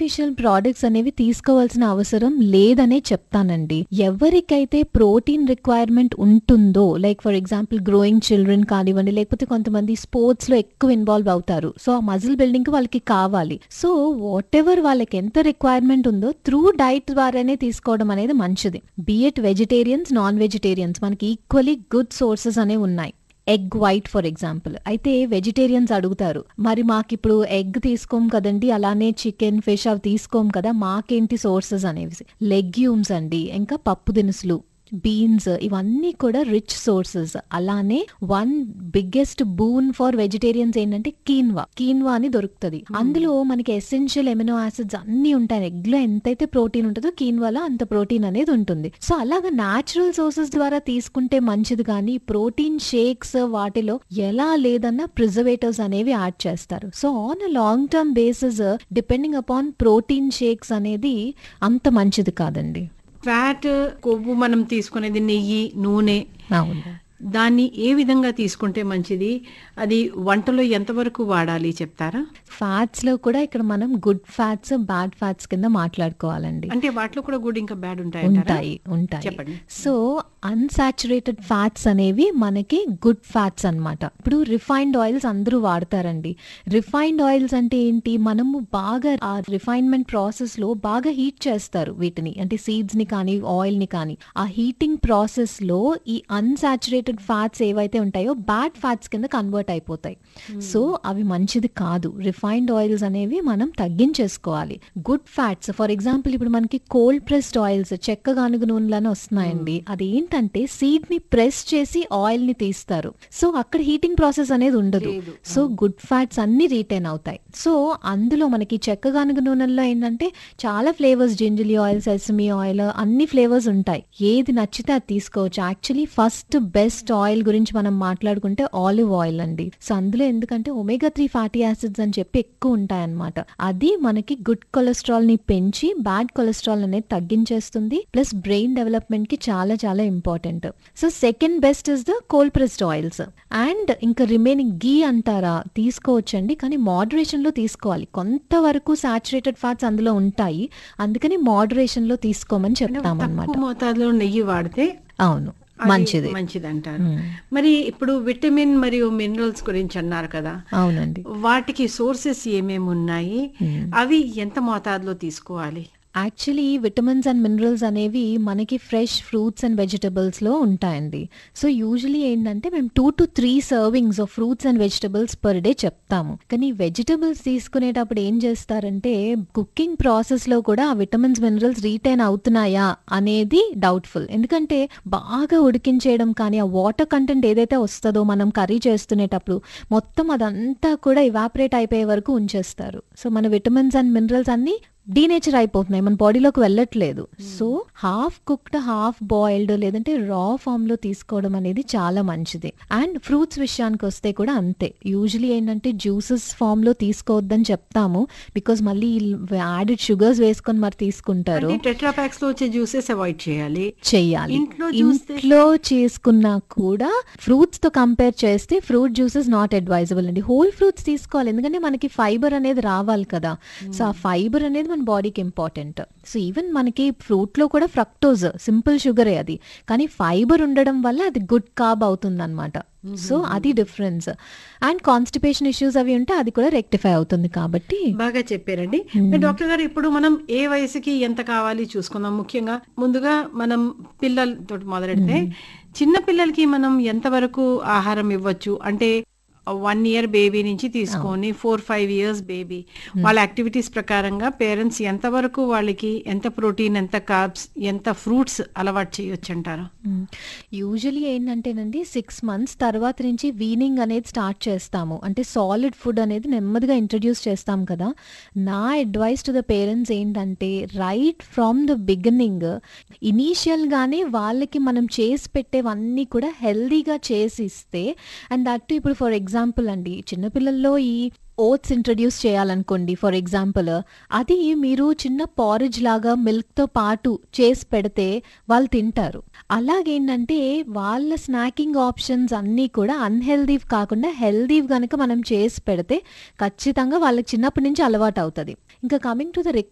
Artificial products అనేవి తీసుకోవాల్సిన అవసరం లేదనే చెప్తానండి ఎవరికైతే ప్రోటీన్ రిక్వైర్మెంట్ ఉంటుందో like for example growing children కానివ్వండి లేకపోతే కొంతమంది స్పోర్ట్స్ లో ఎక్కువ ఇన్వాల్వ్ అవుతారు సో ఆ మజిల్ బిల్డింగ్ కి వాళ్ళకి కావాలి సో వాట్ ఎవర్ వాళ్ళకి ఎంత రిక్వైర్మెంట్ ఉందో త్రూ డైట్ ద్వారానే తీసుకోవడం అనేది మంచిది బిఎట్ వెజిటేరియన్స్ నాన్ వెజిటేరియన్స్ మనకి ఈక్వలీ గుడ్ సోర్సెస్ అనేవి ఉన్నాయి ఎగ్ వైట్ ఫర్ ఎగ్జాంపుల్ అయితే వెజిటేరియన్స్ అడుగుతారు మరి మాకు ఇప్పుడు ఎగ్ తీసుకోం కదండి అలానే చికెన్ ఫిష్ అవి తీసుకోం కదా మాకేంటి సోర్సెస్ అనేవి లెగ్యూమ్స్ అండి ఇంకా పప్పు దినుసులు బీన్స్ ఇవన్నీ కూడా రిచ్ సోర్సెస్ అలానే one biggest boon for vegetarians ఏంటంటే కీన్వా కీన్వా అని దొరుకుతుంది అందులో మనకి ఎసెన్షియల్ ఎమినో యాసిడ్స్ అన్ని ఉంటాయి ఎగ్ లో ఎంతైతే ప్రోటీన్ ఉంటుందో కీన్వాలో అంత ప్రోటీన్ అనేది ఉంటుంది సో అలాగా నాచురల్ సోర్సెస్ ద్వారా తీసుకుంటే మంచిది కానీ ప్రోటీన్ షేక్స్ వాటిలో ఎలా లేదన్నా ప్రిజర్వేటివ్స్ అనేవి యాడ్ చేస్తారు so on a long term basis depending upon protein shakes అనేది అంత మంచిది కాదండి ఫ్యాట్ కొవ్వు మనం తీసుకునేది నెయ్యి నూనె అవును దాన్ని ఏ విధంగా తీసుకుంటే మంచిది అది వంటలో ఎంతవరకు వాడాలి చెప్తారా ఫ్యాట్స్ లో కూడా ఇక్కడ మనం గుడ్ ఫ్యాట్స్ బ్యాడ్ ఫ్యాట్స్ కింద మాట్లాడుకోవాలండి అంటే వాటిలో కూడా గుడ్ ఇంకా బ్యాడ్ ఉంటాయి ఉంటాయి ఉంటాయి చెప్పండి. సో అన్సాచురేటెడ్ ఫ్యాట్స్ అనేవి మనకి గుడ్ ఫ్యాట్స్ అన్నమాట ఇప్పుడు రిఫైన్డ్ ఆయిల్స్ అందరూ వాడతారండి రిఫైన్డ్ ఆయిల్స్ అంటే ఏంటి మనము బాగా ఆ రిఫైన్మెంట్ ప్రాసెస్ లో బాగా హీట్ చేస్తారు వీటిని అంటే సీడ్స్ ని కానీ ఆయిల్ ని కానీ ఆ హీటింగ్ ప్రాసెస్ లో ఈ అన్సాచురేటెడ్ ఫ్యాట్స్ ఏవైతే ఉంటాయో బ్యాడ్ ఫ్యాట్స్ కింద కన్వర్ట్ అయిపోతాయి సో అవి మంచిది కాదు రిఫైన్డ్ ఆయిల్స్ అనేవి మనం తగ్గించేసుకోవాలి గుడ్ ఫ్యాట్స్ ఫర్ ఎగ్జాంపుల్ ఇప్పుడు మనకి కోల్డ్ ప్రెస్డ్ ఆయిల్స్ చెక్క గానుగ నూనెలని వస్తున్నాయండి అది ఏంటంటే సీడ్ ని ప్రెస్ చేసి ఆయిల్ ని తీస్తారు సో అక్కడ హీటింగ్ ప్రాసెస్ అనేది ఉండదు లేదు. సో గుడ్ ఫ్యాట్స్ అన్ని రీటైన్ అవుతాయి సో అందులో మనకి చెక్క గానుగ నూనెల్లో ఏంటంటే చాలా flavours gingelly oil sesame oil అన్ని ఫ్లేవర్స్ ఉంటాయి ఏది నచ్చితే అది తీసుకోవచ్చు యాక్చువల్లీ ఫస్ట్ బెస్ట్ ఆయిల్ గురించి మనం మాట్లాడుకుంటే ఆలివ్ ఆయిల్ అండి సో అందులో ఎందుకంటే ఒమేగా త్రీ ఫ్యాటీ యాసిడ్స్ అని చెప్పి ఎక్కువ ఉంటాయి అన్నమాట అది మనకి గుడ్ కొలెస్ట్రాల్ ని పెంచి బ్యాడ్ కొలెస్ట్రాల్ అనేది తగ్గించేస్తుంది ప్లస్ బ్రెయిన్ డెవలప్మెంట్ కి చాలా చాలా important so second best is the cold pressed oils and ఇంకా రిమైనింగ్ గీ అంటారా తీసుకోవచ్చండి కానీ మోడరేషన్ లో తీసుకోవాలి కొంతవరకు సాచురేటెడ్ ఫ్యాట్స్ అందులో ఉంటాయి అందుకని మోడరేషన్ లో తీసుకోమని చెప్తాం అనమాట తక్కువ మోతాదులో నెయ్యి వాడితే అవును అది మంచిది మంచిది అంటారు మ్మ్. మరి ఇప్పుడు విటమిన్ మరియు మినరల్స్ గురించి అన్నారు కదా అవునండి వాటికి సోర్సెస్ ఏమేమి ఉన్నాయి అవి ఎంత మోతాదులో తీసుకోవాలి యాక్చువల్లీ విటమిన్స్ అండ్ మినరల్స్ అనేవి మనకి ఫ్రెష్ ఫ్రూట్స్ అండ్ వెజిటబుల్స్ లో ఉంటాయండి సో యూజువలీ ఏంటంటే మేము two to three servings of fruits and vegetables per day చెప్తాము కానీ వెజిటబుల్స్ తీసుకునేటప్పుడు ఏం చేస్తారంటే కుకింగ్ ప్రాసెస్ లో కూడా ఆ విటమిన్స్ మినరల్స్ రీటైన్ అవుతున్నాయా అనేది డౌట్ఫుల్ ఎందుకంటే బాగా ఉడికించేయడం కానీ ఆ వాటర్ కంటెంట్ ఏదైతే వస్తుందో మనం కర్రీ చేస్తునేటప్పుడు మొత్తం అదంతా కూడా ఇవాపరేట్ అయిపోయే వరకు ఉంచేస్తారు సో మన విటమిన్స్ అండ్ మినరల్స్ అన్ని డీనేచర్ అయిపోతున్నాయి మన బాడీలోకి వెళ్ళట్లేదు so half cooked half boiled లేదంటే రా ఫామ్ లో తీసుకోవడం అనేది చాలా మంచిది అండ్ ఫ్రూట్స్ విషయానికి వస్తే కూడా అంతే యూజువలీ ఏంటంటే జ్యూసెస్ ఫామ్ లో తీసుకోవద్దని చెప్తాము బికాజ్ మళ్ళీ యాడెడ్ షుగర్స్ వేసుకొని మరి తీసుకుంటారు టెట్రాపాక్స్ లో వచ్చే జ్యూసెస్ అవాయిడ్ చేయాలి చెయ్యాలి ఇంట్లో చూస్తే- ఇంట్లో చేసుకున్నా కూడా ఫ్రూట్స్ తో కంపేర్ చేస్తే ఫ్రూట్ జ్యూసెస్ నాట్ అడ్వైజబుల్ అండి హోల్ ఫ్రూట్స్ తీసుకోవాలి ఎందుకంటే మనకి ఫైబర్ అనేది రావాలి కదా సో ఆ ఫైబర్ అనేది మన బాడీకి ఇంపార్టెంట్ సో ఈవెన్ మనకి ఫ్రూట్ లో కూడా ఫ్రక్టోజ్ సింపుల్ షుగరే అది కానీ ఫైబర్ ఉండడం వల్ల అది గుడ్ కాబ్ అవుతుంది అనమాట సో అది డిఫరెన్స్ అండ్ కాన్స్టిపేషన్ ఇష్యూస్ అవి ఉంటే అది కూడా రెక్టిఫై అవుతుంది కాబట్టి బాగా చెప్పారండి మరి డాక్టర్ గారు ఇప్పుడు మనం ఏ వయసుకి ఎంత కావాలి చూసుకుందాం ముఖ్యంగా ముందుగా మనం పిల్లలతో మొదలెడితే చిన్న పిల్లలకి మనం ఎంతవరకు ఆహారం ఇవ్వచ్చు అంటే వన్ ఇయర్ బేబీ నుంచి తీసుకొని ఫోర్ ఫైవ్ ఇయర్స్ బేబీ వాళ్ళ యాక్టివిటీస్ ప్రకారంగా పేరెంట్స్ ఎంతవరకు వాళ్ళకి ఎంత ప్రోటీన్ ఎంత కార్బ్స్ ఎంత ఫ్రూట్స్ అలవాటు చేయొచ్చు అంటారు యూజువలీ ఏంటంటేనండి సిక్స్ మంత్స్ తర్వాత నుంచి వీనింగ్ అనేది స్టార్ట్ చేస్తాము అంటే సాలిడ్ ఫుడ్ అనేది నెమ్మదిగా ఇంట్రడ్యూస్ చేస్తాం కదా నా అడ్వైస్ టు ద పేరెంట్స్ ఏంటంటే రైట్ ఫ్రమ్ ద బిగినింగ్ ఇనీషియల్గానే వాళ్ళకి మనం చేసి పెట్టేవన్నీ కూడా హెల్దీగా చేసి ఇస్తే అండ్ దట్ ఇప్పుడు ఫర్ ఎగ్జాంపుల్ అండి చిన్నపిల్లల్లో ఈ ఓట్స్ ఇంట్రడ్యూస్ చేయాలనుకోండి ఫర్ ఎగ్జాంపుల్ అది మీరు చిన్న పారిజ్ లాగా మిల్క్తో పాటు చేసి పెడితే వాళ్ళు తింటారు అలాగేంటంటే వాళ్ళ స్నాకింగ్ ఆప్షన్స్ అన్నీ కూడా అన్హెల్దీ కాకుండా హెల్దీ కనుక మనం చేసి పెడితే ఖచ్చితంగా వాళ్ళకి చిన్నప్పటి నుంచి అలవాటు అవుతుంది ఇంకా కమింగ్ టు ద